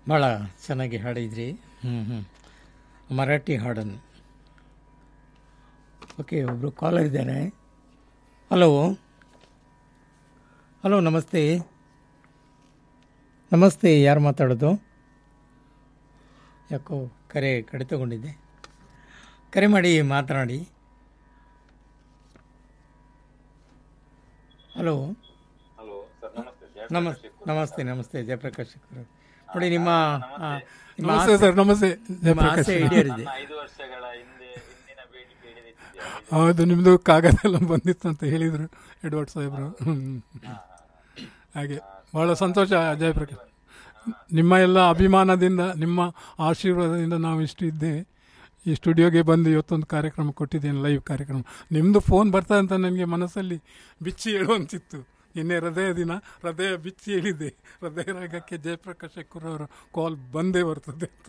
ಭಾಳ ಚೆನ್ನಾಗಿ ಹಾಡಿದ್ರಿ ಹ್ಞೂ ಹ್ಞೂ ಮರಾಠಿ ಹಾಡನ್ನು ಓಕೆ ಒಬ್ಬರು ಕಾಲರ್ ಇದ್ದಾರೆ ಹಲೋ ಹಲೋ ನಮಸ್ತೆ ನಮಸ್ತೆ ಯಾರು ಮಾತಾಡೋದು ಯಾಕೋ ಕರೆ ಕಡಿತಗೊಂಡಿದ್ದೆ ಕರೆ ಮಾಡಿ ಮಾತನಾಡಿ ಹಲೋ ಹಲೋ ಸರ್ ನಮಸ್ತೆ ಜಯ ನಮಸ್ತೆ ನಮಸ್ತೆ ನಮಸ್ತೆ ಜಯಪ್ರಕಾಶ್ ಅವರು ನೋಡಿ ನಿಮ್ಮ ಆ, ನಿಮ್ಮ ನಮಸ್ತೆ ಆಸೆ- ಸರ್ ನಮಸ್ತೆ ನಿಮ್ಮ ಜಯಪ್ರಕಾಶ್ ಆಸೆ ಈಡೇರಿದೆ ನನ್ನ ಐದು ವರ್ಷಗಳ ಹಿಂದೆ ಹಿಂದಿನ ಬೇಡಿಕೆ ಈಡೇರಿಸಿದ್ಯಾ ಹೌದು ನಿಮ್ದು ಕಾಗದ ಎಲ್ಲ ಬಂದಿತ್ತು ಅಂತ ಹೇಳಿದ್ರು ಎಡ್ವರ್ಡ್ ಸಾಹೇಬ್ರು ಹ್ಮ್. ಹಾಗೆ ಬಹಳ ಸಂತೋಷ ಜಯಪ್ರಕಾಶ್ ನಿಮ್ಮ ಎಲ್ಲ ಅಭಿಮಾನದಿಂದ ನಿಮ್ಮ ಆಶೀರ್ವಾದದಿಂದ ನಾವು ಇಷ್ಟು ಇದ್ದೆ ಈ ಸ್ಟುಡಿಯೋಗೆ ಬಂದು ಇವತ್ತೊಂದು ಕಾರ್ಯಕ್ರಮ ಕೊಟ್ಟಿದ್ದೇನೆ ಲೈವ್ ಕಾರ್ಯಕ್ರಮ ನಿಮ್ಮದು ಫೋನ್ ಬರ್ತದೆ ಅಂತ ನನಗೆ ಮನಸ್ಸಲ್ಲಿ ಬಿಚ್ಚಿ ಹೇಳುವಂತಿತ್ತು ನಿನ್ನೆ ಹೃದಯ ದಿನ ಹೃದಯ ಬಿಚ್ಚಿ ಹೇಳಿದೆ ಹೃದಯ ರಾಗಕ್ಕೆ ಜಯಪ್ರಕಾಶ್ ಶೆಕ್ಕೂರ್ ಅವರ ಕಾಲ್ ಬಂದೇ ಬರ್ತದೆ ಅಂತ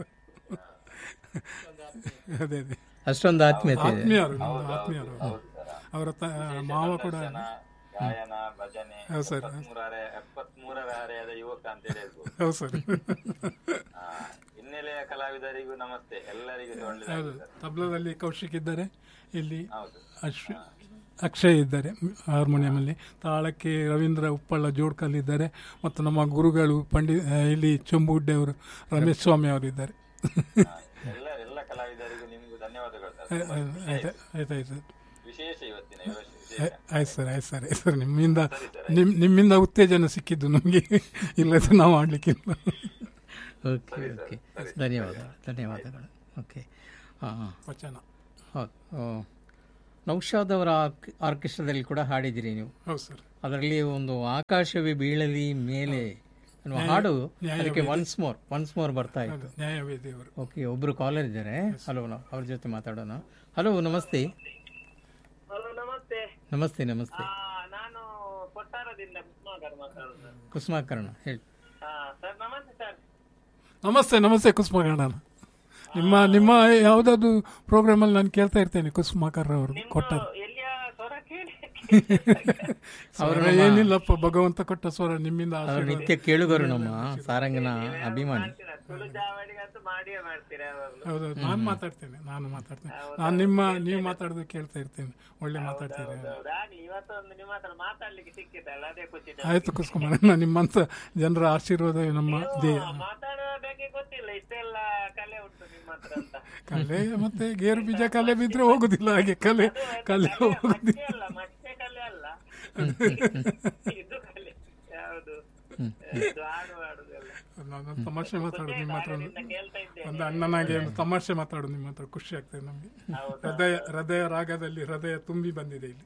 ಅದೇ ಅದೇ ಅಷ್ಟೊಂದು ಆತ್ಮೀಯತೆ ಇದೆ ಆತ್ಮೀಯರು ನಮ್ದು ಆತ್ಮೀಯರು ಅವರ ತ- ಮಾವ ಕೂಡ ಗಾಯನ ಭಜನೆ ಹೌದು ಸರ್ ಎಪ್ಪತ್ಮೂರರ ಎಪ್ಪತ್ಮೂರರ ಹರೆಯದ ಯುವಕ ಅಂತ ಹೇಳಿ ಹೇಳ್ಬೋದು ಹೌದು ಸರ್ ಆ, ಹಿನ್ನೆಲೆಯ ಕಲಾವಿದರಿಗೂ ನಮಸ್ತೆ ಎಲ್ಲರಿಗೂ ಹೌದು ಒಳ್ಳೆಯದಾಗಲಿ ಸರ್ ತಬ್ಲದಲ್ಲಿ ಕೌಶಿಕ್ ಇದ್ದಾರೆ ಇಲ್ಲಿ ಹೌದು ಅಶ್ ಅಕ್ಷಯ್ ಇದ್ದಾರೆ ಹಾರ್ಮೋನಿಯಮಲ್ಲಿ ತಾಳಕ್ಕೆ ರವೀಂದ್ರ ಉಪ್ಪಳ್ಳ ಜೋಡ್ಕಲ್ ಇದ್ದಾರೆ ಮತ್ತು ನಮ್ಮ ಗುರುಗಳು ಪಂಡಿ ಆ, ಇಲ್ಲಿ ಚೊಂಬುಡ್ಡೆ ಅವರು ರಮೇಶ್ ಸ್ವಾಮಿ ಅವರು ಇದ್ದಾರೆ ಎಲ್ಲ ಎಲ್ಲ ಕಲಾವಿದರಿಗೂ ನಿಮಗೂ ಧನ್ಯವಾದಗಳು ಸರ್ ಆಯ್ತು ಆಯ್ತಾಯ್ತು ವಿಶೇಷ ಇವತ್ತಿನ ವಿಶೇಷ ಆಯ್ತು ಸರ್ ಆಯ್ತು ಸರ್ ಆಯ್ತು ಸರ್ ನಿಮ್ಮಿಂದ ನಿಮ್ ನಿಮ್ಮಿಂದ ಉತ್ತೇಜನ ಸಿಕ್ಕಿದ್ದು ನಮಗೆ ಇಲ್ಲದ್ರೆ ನಾವು ಆಡ್ಲಿಕ್ಕಿಲ್ಲ ಓಕೆ ಓಕೆ ಧನ್ಯವಾದಗಳು ಧನ್ಯವಾದಗಳು ಓಕೆ ಹಾಂ ಹಾಂ ವಚನ ಹೌದು ನೌಶಾದ್ ಅವರ ಆರ್ಕ್- ಆರ್ಕೆಸ್ಟ್ರಾದಲ್ಲಿ ಕೂಡ ಹಾಡಿದಿರಿ ನೀವು ಹೌದು ಸರ್ ಅದರಲ್ಲಿ ಒಂದು ಆಕಾಶವೇ ಬೀಳಲಿ ಮೇಲೆ ಅನ್ನುವ ಹಾಡು ಅದಕ್ಕೆ ಒನ್ಸ್ ಮೋರ್ ಒನ್ಸ್ ಮೋರ್ ಬರ್ತಾ ಇತ್ತು ನ್ಯಾಯವೇದಿ ಅವರು ಓಕೆ ಒಬ್ಬರು ಕಾಲರ್ ಇದ್ದಾರೆ ಹಲೋ ನಾವು ಅವ್ರ ಜೊತೆ ಮಾತಾಡೋಣ ಹಲೋ ನಮಸ್ತೆ ಹಲೋ ನಮಸ್ತೆ ನಮಸ್ತೆ ನಮಸ್ತೆ ಆ, ನಾನು ಕೊಟ್ಟಾರದಿಂದ ಕುಸ್ಮಾಕರ್ ಮಾತಾಡೋದು ಕುಸುಮಾಕರಣ ಹೇಳಿ ಹಾ ಸರ್ ನಮಸ್ತೆ ಸರ್ ನಮಸ್ತೆ ನಮಸ್ತೆ ಕುಸುಮಗೌಡ ನಿಮ್ಮ ನಿಮ್ಮ ಯಾವುದಾದ್ರು ಪ್ರೋಗ್ರಾಮಲ್ಲಿ ನಾನು ಕೇಳ್ತಾ ಇರ್ತೇನೆ ಕುಸುಮಾಕರ್ ಅವರು ಕೊಟ್ಟ ಎಲ್ಲಿಯ ಸ್ವರ ಕೇಳಿ ಸ್ವರ ಏನಿಲ್ಲಪ್ಪ ಭಗವಂತ ಕೊಟ್ಟ ಸ್ವರ ನಿಮ್ಮಿಂದ ಅವರು ಆಶೀರ್ವಾದ ನಿತ್ಯ ಕೇಳುಗರು ನಮ್ಮ ಸಾರಂಗನ ಅಭಿಮಾನಿ ಮಾಡ್ತೀರಾ ತುಳು ಜಾವಡಿಗಂತೂ ಮಾಡಿಯೇ ಮಾಡ್ತೀರಾ ಯಾವಾಗ್ಲೂ ಹೌದು ನಾನು ಮಾತಾಡ್ತೇನೆ ನಾನು ಮಾತಾಡ್ತೇನೆ ನಾನು ನಿಮ್ಮ ನೀವು ಮಾತಾಡೋದು ಕೇಳ್ತಾ ಇರ್ತೇನೆ ಒಳ್ಳೆ ಮಾತಾಡ್ತೀರಿ ಹೌದು ಆಗ್ಲಿ ಇವತ್ತೊಂದು ನಿಮ್ಮ ಹತ್ರ ಮಾತಾಡ್ಲಿಕ್ಕೆ ಸಿಕ್ಕಿದ್ದಲ್ಲ ಅದೇ ಖುಷಿ ಆಯ್ತು ಕುಸುಮಾರ ನಿಮ್ಮಂತ ಜನರ ಆಶೀರ್ವಾದ ನಮ್ಮ ಧ್ಯೇಯ ಮಾತಾಡುವ ಬಗ್ಗೆ ಗೊತ್ತಿಲ್ಲ ಇಷ್ಟೆಲ್ಲ ಕಲೆ ಉಂಟು ನಿಮ್ಮ ಹತ್ರ ಅಂತ ಕಲೆ ಮತ್ತೆ ಗೇರು ಬೀಜ ಕಲೆ ಬಿದ್ರೆ ಹೋಗುದಿಲ್ಲ ಹಾಗೆ ಕಲೆ ಕಲೆ ಹೋಗುದಿಲ್ಲ ಮಚ್ಚೆ ಅಲ್ಲ ಮಚ್ಚೆ ಕಲೆ ಅಲ್ಲ ಇದು ಕಲೆ ಯಾವುದು ಇದು ಹಾಡು ಹಾಡುದೆಲ್ಲ ನಾನು ತಮಾಷೆ ಮಾತಾಡೋದು ನಿಮ್ಮ ಹತ್ರ ಒಂದು- ಇಂದ ಕೇಳ್ತಾ ಇದ್ದೆ ಒಂದು ಅಣ್ಣನಾಗೆ ಒಂದು ತಮಾಷೆ ಮಾತಾಡೋದು ನಿಮ್ಮ ಹತ್ರ ಖುಷಿ ಆಗ್ತದೆ ನಮಗೆ ಹೃದಯ ಹೃದಯ ರಾಗದಲ್ಲಿ ಹೃದಯ ತುಂಬಿ ಬಂದಿದೆ ಇಲ್ಲಿ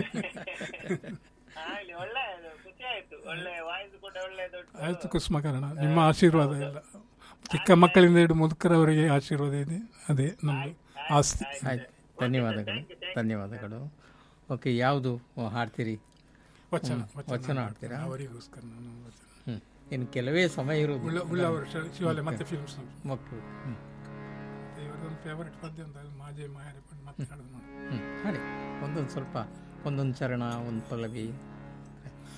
ಆಗ್ಲಿ ಒಳ್ಳೆ ಖುಷಿ ಆಯ್ತು ಒಳ್ಳೆ ವಾಯ್ಸ್ ಕೂಡ ಒಳ್ಳೆದು ಆಯ್ತು ಕುಸುಮಕರಣ ನಿಮ್ಮ ಆಶೀರ್ವಾದ ಇಲ್ಲ ಚಿಕ್ಕ ಮಕ್ಕಳಿಂದ ಹಿಡಿದು ಮುದುಕರವರೆಗೆ ಆಶೀರ್ವಾದ ಇದೆ ಅದೇ ನಮ್ದು ಆಸ್ತಿ ಆಯ್ತು ಧನ್ಯವಾದಗಳು ಧನ್ಯವಾದಗಳು ಓಕೆ ಯಾವುದು ಹಾಡ್ತೀರಿ ವಚನ ವಚನ ಹಾಡ್ತೀರಾ ಅವರಿಗೋಸ್ಕರ ನಾನು ವಚನ ಹ್ಞೂ ಇನ್ನು ಕೆಲವೇ ಸಮಯ ಇರೋದು ಉಳ್ಳ ಉಳ್ಳವರು ಶ- ಶಿವಾಲಯ ಮತ್ತೆ ಫಿಲ್ಮ್ಸ್ ಮಕ್ಕಳು ಹ್ಞೂ ಇವರದೊಂದು ಫೇವರೆಟ್ ಪದ್ಯ ಅಂತ ಅದು ಮಾಜೆ ಮಾಯರೆ ಪಂಡ್ ಮತ್ತೆ ಹಾಡೋದು ನೋಡಿ ಹ್ಞೂ ಹಾಡಿ ಒಂದೊಂದು ಸ್ವಲ್ಪ ಒಂದೊಂದು ಚರಣ ಒಂದು ಪಲ್ಲವಿ